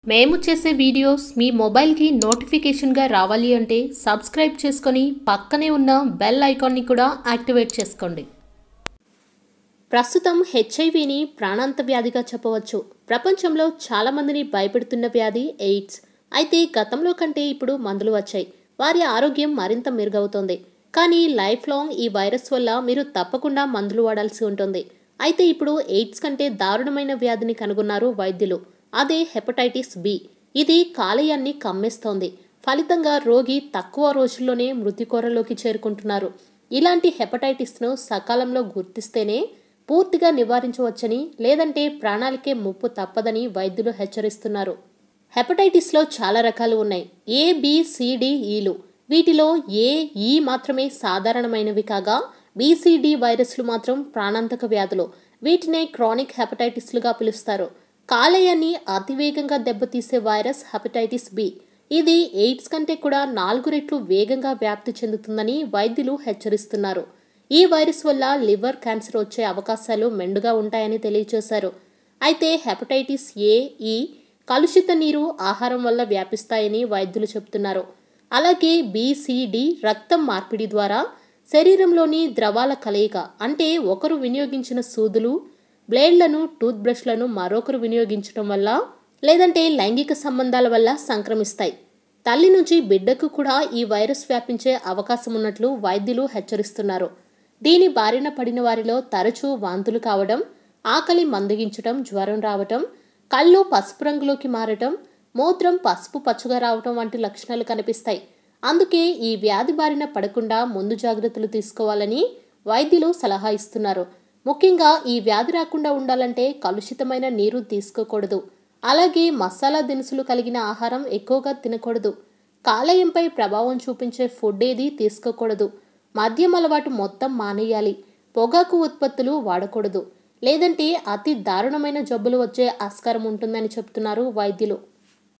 మేము చేసే వీడియోస్ మీ మొబైల్కి నోటిఫికేషన్గా రావాలి అంటే సబ్స్క్రైబ్ చేసుకొని పక్కనే ఉన్న బెల్ ఐకాన్ని కూడా యాక్టివేట్ చేసుకోండి ప్రస్తుతం హెచ్ఐవిని ప్రాణాంత వ్యాధిగా చెప్పవచ్చు ప్రపంచంలో చాలామందిని భయపెడుతున్న వ్యాధి ఎయిడ్స్ అయితే గతంలో కంటే ఇప్పుడు మందులు వచ్చాయి వారి ఆరోగ్యం మరింత మెరుగవుతోంది కానీ లైఫ్ లాంగ్ ఈ వైరస్ వల్ల మీరు తప్పకుండా మందులు వాడాల్సి ఉంటుంది అయితే ఇప్పుడు ఎయిడ్స్ కంటే దారుణమైన వ్యాధిని కనుగొన్నారు వైద్యులు అదే హెపటైటిస్ బి ఇది కాలేయాన్ని కమ్మేస్తోంది ఫలితంగా రోగి తక్కువ రోజుల్లోనే మృతికోరలోకి చేరుకుంటున్నారు ఇలాంటి హెపటైటిస్ను సకాలంలో గుర్తిస్తేనే పూర్తిగా నివారించవచ్చని లేదంటే ప్రాణాలకే ముప్పు తప్పదని వైద్యులు హెచ్చరిస్తున్నారు హెపటైటిస్లో చాలా రకాలు ఉన్నాయి ఏ బి సిడి ఈలు వీటిలో ఏ ఈ మాత్రమే సాధారణమైనవి కాగా బీసీడి వైరస్లు మాత్రం ప్రాణాంతక వ్యాధులు వీటినే క్రానిక్ హెపటైటిస్లుగా పిలుస్తారు కాలేయాన్ని అతివేగంగా దెబ్బతీసే వైరస్ హెపటైటిస్ బి ఇది ఎయిడ్స్ కంటే కూడా నాలుగు రెట్లు వేగంగా వ్యాప్తి చెందుతుందని వైద్యులు హెచ్చరిస్తున్నారు ఈ వైరస్ వల్ల లివర్ క్యాన్సర్ వచ్చే అవకాశాలు మెండుగా ఉంటాయని తెలియజేశారు అయితే హెపటైటిస్ ఏ ఈ కలుషిత నీరు ఆహారం వల్ల వ్యాపిస్తాయని వైద్యులు చెబుతున్నారు అలాగే బీసీడి రక్తం మార్పిడి ద్వారా శరీరంలోని ద్రవాల కలయిక అంటే ఒకరు వినియోగించిన సూదులు బ్లేడ్లను టూత్ బ్రష్లను మరొకరు వినియోగించడం వల్ల లేదంటే లైంగిక సంబంధాల వల్ల సంక్రమిస్తాయి తల్లి నుంచి బిడ్డకు కూడా ఈ వైరస్ వ్యాపించే అవకాశం ఉన్నట్లు వైద్యులు హెచ్చరిస్తున్నారు దీని బారిన పడిన వారిలో తరచూ వాంతులు కావడం ఆకలి మందగించటం జ్వరం రావటం కళ్ళు పసుపు రంగులోకి మారటం మూత్రం పసుపు పచ్చుగా రావటం వంటి లక్షణాలు కనిపిస్తాయి అందుకే ఈ వ్యాధి బారిన పడకుండా ముందు జాగ్రత్తలు తీసుకోవాలని వైద్యులు సలహా ఇస్తున్నారు ముఖ్యంగా ఈ వ్యాధి రాకుండా ఉండాలంటే కలుషితమైన నీరు తీసుకోకూడదు అలాగే మసాలా దినుసులు కలిగిన ఆహారం ఎక్కువగా తినకూడదు కాలేయంపై ప్రభావం చూపించే ఫుడ్ ఏది తీసుకోకూడదు మద్యం అలవాటు మొత్తం మానేయాలి పొగాకు ఉత్పత్తులు వాడకూడదు లేదంటే అతి దారుణమైన జబ్బులు వచ్చే ఆస్కారం ఉంటుందని చెప్తున్నారు వైద్యులు